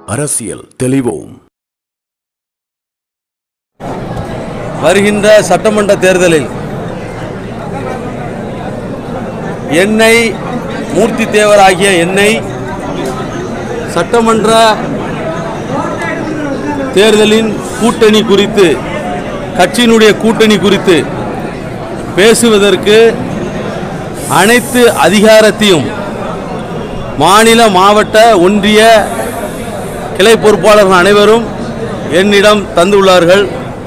அரசியல் தெளிவோம் வருகின்ற சட்டமன்ற தேர்தலில் என்னை மூர்த்தி தேவர் ஆகிய என்னை சட்டமன்ற தேர்தலின் கூட்டணி குறித்து கட்சியினுடைய கூட்டணி குறித்து பேசுவதற்கு அனைத்து அதிகாரத்தையும் மாநில மாவட்ட ஒன்றிய கிளை பொறுப்பாளர்கள் அனைவரும் என்னிடம் தந்துள்ளார்கள்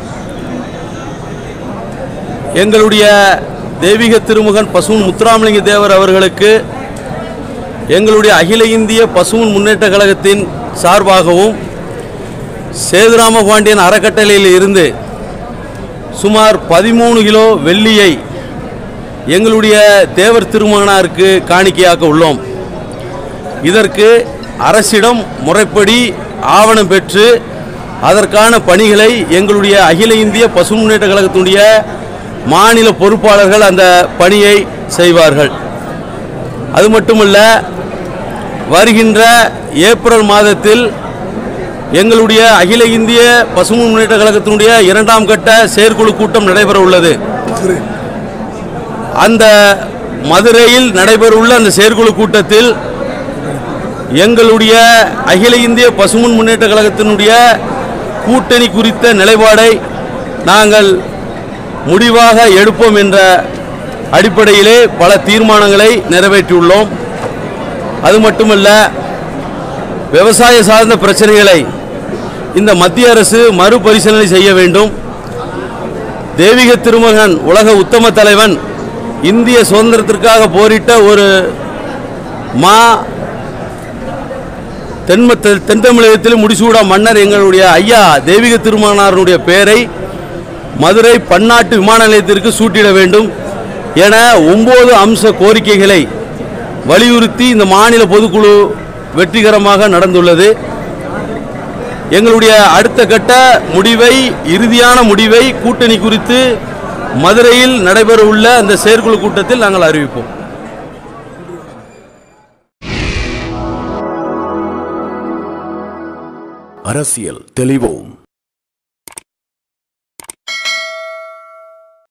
எங்களுடைய தெய்வீக திருமுகன் பசுமன் முத்துராமலிங்க தேவர் அவர்களுக்கு எங்களுடைய அகில இந்திய பசுமன் முன்னேற்ற கழகத்தின் சார்பாகவும் சேதுராம பாண்டியன் அறக்கட்டளையில் இருந்து சுமார் பதிமூணு கிலோ வெள்ளியை எங்களுடைய தேவர் திருமகனாருக்கு காணிக்கையாக்க உள்ளோம் இதற்கு அரசிடம் முறைப்படி ஆவணம் பெற்று அதற்கான பணிகளை எங்களுடைய அகில இந்திய பசு முன்னேற்ற கழகத்தினுடைய மாநில பொறுப்பாளர்கள் அந்த பணியை செய்வார்கள் அது மட்டுமல்ல வருகின்ற ஏப்ரல் மாதத்தில் எங்களுடைய அகில இந்திய பசுமை முன்னேற்ற கழகத்தினுடைய இரண்டாம் கட்ட செயற்குழு கூட்டம் நடைபெற உள்ளது அந்த மதுரையில் நடைபெறவுள்ள அந்த செயற்குழு கூட்டத்தில் எங்களுடைய அகில இந்திய பசுமன் முன்னேற்ற கழகத்தினுடைய கூட்டணி குறித்த நிலைப்பாடை நாங்கள் முடிவாக எடுப்போம் என்ற அடிப்படையிலே பல தீர்மானங்களை நிறைவேற்றியுள்ளோம் அது மட்டுமல்ல விவசாய சார்ந்த பிரச்சனைகளை இந்த மத்திய அரசு மறுபரிசீலனை செய்ய வேண்டும் தெய்வீக திருமகன் உலக உத்தம தலைவன் இந்திய சுதந்திரத்திற்காக போரிட்ட ஒரு மா தென்ம தெ- தென் தமிழகத்தில் முடிசூடா மன்னர் எங்களுடைய ஐயா தெய்வீக திருமகனாருடைய பெயரை மதுரை பன்னாட்டு விமான நிலையத்திற்கு சூட்டிட வேண்டும் என ஒன்பது அம்ச கோரிக்கைகளை வலியுறுத்தி இந்த மாநில பொதுக்குழு வெற்றிகரமாக நடந்துள்ளது எங்களுடைய அடுத்த கட்ட முடிவை இறுதியான முடிவை கூட்டணி குறித்து மதுரையில் நடைபெறவுள்ள அந்த செயற்குழு கூட்டத்தில் நாங்கள் அறிவிப்போம் அரசியல் தெளிவோம்